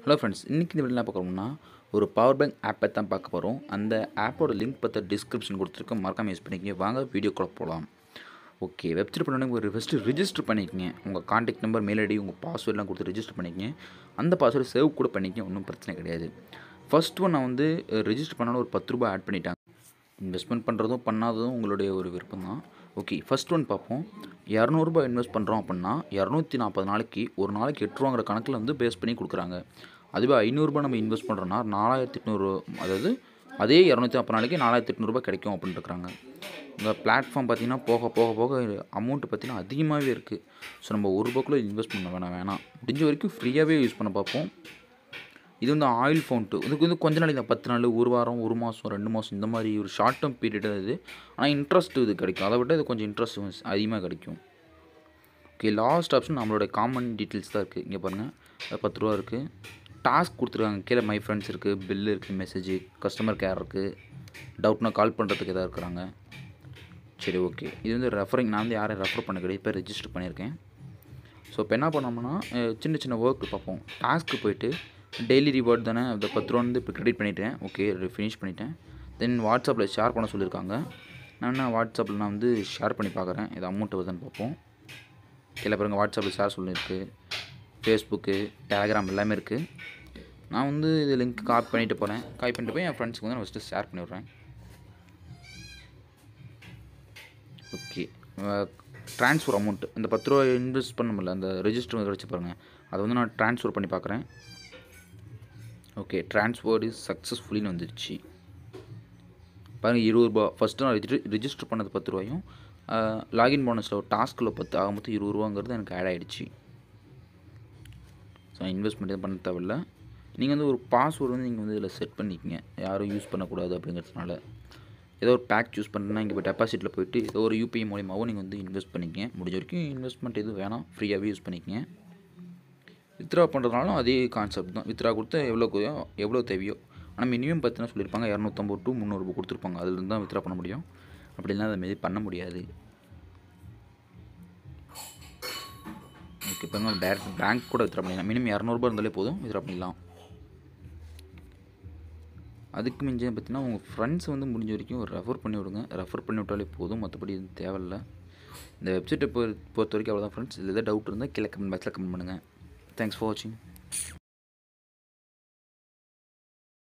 hello friends இன்றைக்கி இந்த video என்ன பார்க்குறோம்னா ஒரு பவர் பேங்க் ஆப்பை தான் பார்க்க போகிறோம் அந்த ஆப்போட லிங்க் பற்றி டிஸ்கிரிப்ஷன் கொடுத்துருக்கோம் மறக்காம யூஸ் பண்ணிக்கங்க வாங்க வீடியோக்குள்ள போகலாம் ஓகே வெப்சைட் பண்ணணும் ஒரு ஃபஸ்ட்டு ரிஜிஸ்டர் பண்ணிக்கங்க உங்கள் காண்டாக்ட் நம்பர் மெயில் ஐடி உங்கள் பாஸ்வேர்ட்லாம் கொடுத்து ரிஜிஸ்டர் பண்ணிக்கங்க அந்த பாஸ்வேர்டு சேவ் கூட பண்ணிக்கங்க ஒன்றும் பிரச்சனை கிடையாது ஃபர்ஸ்ட் ஒன் நான் வந்து ரிஜிஸ்டர் பண்ணாலும் ஒரு பத்து ரூபாய் ஆட் பண்ணிட்டாங்க இன்வெஸ்ட்மெண்ட் பண்ணுறதும் பண்ணாததும் உங்களுடைய ஒரு விருப்பம் தான் ஓகே ஃபஸ்ட் ஒன் பார்ப்போம் இரநூறுபா இன்வெஸ்ட் பண்ணுறோம் அப்படின்னா இரநூத்தி நாற்பது நாளைக்கு ஒரு நாளைக்கு எட்டு ரூபாங்கிற கணக்கில் வந்து பேஸ் பண்ணி கொடுக்குறாங்க அதுவே ஐநூறுரூபா நம்ம இன்வெஸ்ட் பண்ணுறோன்னா நாலாயிரத்தி எட்நூறு அதாவது அதே இரநூத்தி நாற்பது நாளைக்கு நாலாயிரத்தி எட்நூறுபா கிடைக்கும் அப்படின்னு இருக்கிறாங்க இந்த பிளாட்ஃபார்ம் பார்த்திங்கன்னா போக போக போக அமௌண்ட்டு பார்த்திங்கன்னா அதிகமாகவே இருக்குது ஸோ நம்ம ஒரு ரூபாக்குள்ளே இன்வெஸ்ட் பண்ண வேணாம் வேணாம் முடிஞ்ச வரைக்கும் ஃப்ரீயாகவே யூஸ் பண்ண பார்ப்போம் இது வந்து ஆயில் ஃபவுண்ட்டு இதுக்கு வந்து கொஞ்ச நாளைக்கு தான் பத்து நாள் ஒரு வாரம் ஒரு மாதம் ரெண்டு மாதம் இந்த மாதிரி ஒரு ஷார்ட் டேர்ம் பீரியட் இது ஆனால் இன்ட்ரெஸ்ட் இது கிடைக்கும் அதை விட இது கொஞ்சம் இன்ட்ரெஸ்ட் அதிகமாக கிடைக்கும் ஓகே லாஸ்ட் ஆப்ஷன் நம்மளோட காமன் டீட்டெயில்ஸ் தான் இருக்குது இங்கே பாருங்கள் பத்து ரூபா இருக்குது டாஸ்க் கொடுத்துருக்காங்க கீழே மை ஃப்ரெண்ட்ஸ் இருக்குது பில்லு இருக்குது மெசேஜ் கஸ்டமர் கேர் இருக்குது டவுட்னா கால் பண்ணுறதுக்கு எதாவது இருக்கிறாங்க சரி ஓகே இது வந்து ரெஃபரிங் நான் வந்து யாரையும் ரெஃபர் பண்ண கிடையாது இப்போ ரெஜிஸ்டர் பண்ணியிருக்கேன் ஸோ இப்போ என்ன பண்ணோம்னா அஹ், சின்ன சின்ன ஒர்க் பார்ப்போம் டாஸ்க்கு போயிட்டு டெய்லி ரிவார்ட் தானே அந்த பத்து ரூபா வந்து இப்போ கிரெடிட் பண்ணிட்டேன் ஓகே ஃபினிஷ் பண்ணிட்டேன் தென் வாட்ஸ்அப்பில் ஷேர் பண்ண சொல்லியிருக்காங்க நான் என்ன வாட்ஸ்அப்பில் நான் வந்து ஷேர் பண்ணி பார்க்குறேன் இது அமௌண்ட் வருதுன்னு பார்ப்போம் கீழே பாருங்க வாட்ஸ்அப்பில் ஷேர் சொல்லியிருக்கு ஃபேஸ்புக்கு டெலகிராம் எல்லாமே இருக்குது நான் வந்து இது லிங்க் காப்பி பண்ணிட்டு போகிறேன் காப்பி பண்ணிட்டு போய் என் ஃப்ரெண்ட்ஸ்க்கு வந்து நான் ஃபஸ்ட்டு ஷேர் பண்ணி விட்றேன் ஓகே ட்ரான்ஸ்ஃபர் அமௌண்ட் இந்த பத்து ரூபா இன்வெஸ்ட் பண்ணமில்ல அந்த ரெஜிஸ்டர் கிடச்சி பாருங்கள் அதை வந்து நான் ட்ரான்ஸ்ஃபர் பண்ணி பார்க்குறேன் ஓகே ட்ரான்ஸ்ஃபர் இஸ் சக்ஸஸ்ஃபுல்லின்னு வந்துடுச்சு பாருங்கள் இருபது ரூபா ஃபஸ்ட்டு நான் ரெஜி ரிஜிஸ்டர் பண்ணது பத்து ரூபாயும் லாகின் போனஸில் ஒரு டாஸ்கில் பத்து ஆக மொத்தம் இருபது ரூபாங்கிறது எனக்கு ஆட் ஆகிடுச்சு ஸோ இன்வெஸ்ட்மெண்ட் எதுவும் பண்ண தேவையில்ல நீங்கள் வந்து ஒரு பாஸ்வேர்டு வந்து நீங்கள் வந்து இதில் செட் பண்ணிக்கங்க யாரும் யூஸ் பண்ணக்கூடாது அப்படிங்கிறதுனால ஏதோ ஒரு பேக் சூஸ் பண்ணுறேன்னா இங்கே போய் டெபாசிட்டில் போயிட்டு ஏதோ ஒரு யூபிஐ மூலியமாகவும் நீங்கள் வந்து இன்வெஸ்ட் பண்ணிக்கங்க முடிஞ்ச வரைக்கும் இன்வெஸ்ட்மெண்ட் எதுவும் வேணாம் ஃப்ரீயாகவே யூஸ் பண்ணிக்கங்க வித்ரா பண்ணுறதுனாலும் அதே கான்செப்ட் தான் வித்ரா கொடுத்து எவ்வளோ எவ்வளோ தேவையோ ஆனால் மினிமம் பார்த்தீங்கன்னா சொல்லியிருப்பாங்க இரநூத்தம்பது டு முந்நூறுபா கொடுத்துருப்பாங்க அதுலேருந்து தான் வித்ரா பண்ண முடியும் அப்படிலாம் அதை மாரி பண்ண முடியாது ஓகே இப்போ டேரக்ட் பேங்க் கூட வித்ரா பண்ணிடலாம் மினிமம் இரநூறுபா இருந்தாலே போதும் வித்ரா பண்ணிடலாம் அதுக்கு மிஞ்சி பார்த்தீங்கன்னா உங்கள் ஃப்ரெண்ட்ஸ் வந்து முடிஞ்ச வரைக்கும் ஒரு ரெஃபர் பண்ணி விடுங்க ரெஃபர் பண்ணி விட்டாலே போதும் மற்றபடி எதுவும் தேவையில்ல இந்த வெப்சைட்டை பொறுத்த வரைக்கும் அவ்வளோதான் ஃப்ரெண்ட்ஸ் இதில் எதாவது டவுட் இருந்தால் கீழே கமெண்ட் பாக்ஸில் கமெண்ட் பண்ணுங்கள் தேங்க்ஸ் ஃபார் வாட்சிங்